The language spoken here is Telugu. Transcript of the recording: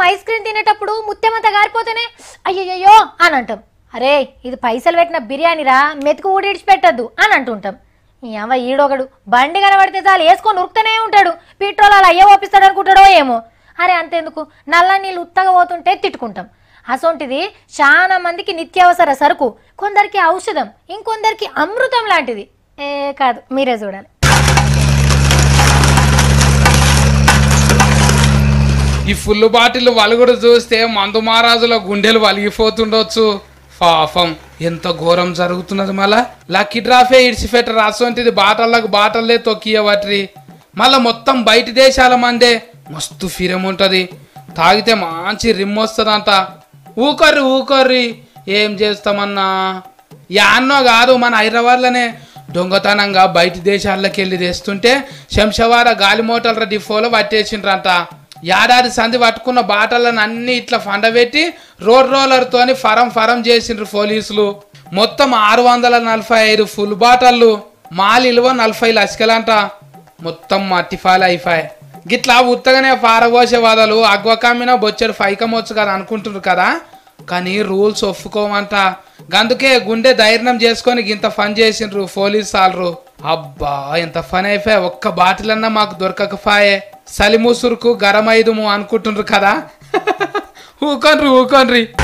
ఐస్ క్రీమ్ తినేటప్పుడు ముత్యమంతా గారిపోతేనే అయ్యయ్యో అని అంటాం అరే ఇది పైసలు పెట్టిన బిర్యానీరా మెతుకు ఊడి ఇడిచిపెట్టద్దు అని అంటుంటాం ఈ అవ్వ ఈడొకడు బండి కనబడితే చాలు వేసుకొని ఉరుకుతూనే ఉంటాడు పెట్రోల్ అలా అయ్యే ఓపిస్తాడు అనుకుంటాడో ఏమో అరే అంతెందుకు నల్ల నీళ్ళు ఉత్తగా పోతుంటే తిట్టుకుంటాం అసొంటిది చాలా మందికి నిత్యావసర సరుకు కొందరికి ఔషధం ఇంకొందరికి అమృతం లాంటిది ఏ కాదు మీరే చూడాలి ఈ ఫుల్ బాటిల్ వలుగుడు చూస్తే మందు మహారాజుల గుండెలు వలిగిపోతుండొచ్చు పాపం ఎంత ఘోరం జరుగుతున్నది మళ్ళా లక్కీ డ్రాఫే ఇడిచిపెట్టరు అసొంటిది బాటల్లకు బాటల్లే తొక్కియవట్రి మళ్ళా మొత్తం బయట దేశాల మందే మస్తు ఫిరం ఉంటుంది తాగితే మంచి రిమ్ వస్తుందంట ఊకర్రి ఊకర్రి ఏం చేస్తామన్నా యాన్నో కాదు మన హైదరాబాద్లోనే దొంగతనంగా బయట దేశాల్లోకి వెళ్ళి తెస్తుంటే శంషవార గాలి మోటార్ల డిఫోలో పట్టేసిండ్రంట ఏడాది సంధి పట్టుకున్న బాటలను అన్ని ఇట్లా ఫండబెట్టి రోడ్ రోలర్తోని ఫరం ఫరం చేసిండ్రు పోలీసులు మొత్తం ఆరు వందల నలభై ఐదు ఫుల్ బాటళ్ళు మాల్ ఇలువ నలభై లక్షలంట మొత్తం మట్టిఫాలు అయిపోయాయి గిట్లా ఉత్తగానే పారబోసే వదలు అగ్వకమ్మిన బొచ్చడు ఫైకమొచ్చు కదా అనుకుంటున్నారు కదా కానీ రూల్స్ ఒప్పుకోమంట గందుకే గుండె ధైర్యం చేసుకొని ఇంత ఫన్ చేసిండ్రు పోలీస్ సాలరు అబ్బా ఎంత ఫన్ అయిపోయా ఒక్క బాటిల్ అన్నా మాకు దొరకకపాయే సలిముసురుకు గరమైదుము అనుకుంటుండ్రు కదా ఊకొండ్రి ఊకొండ్రి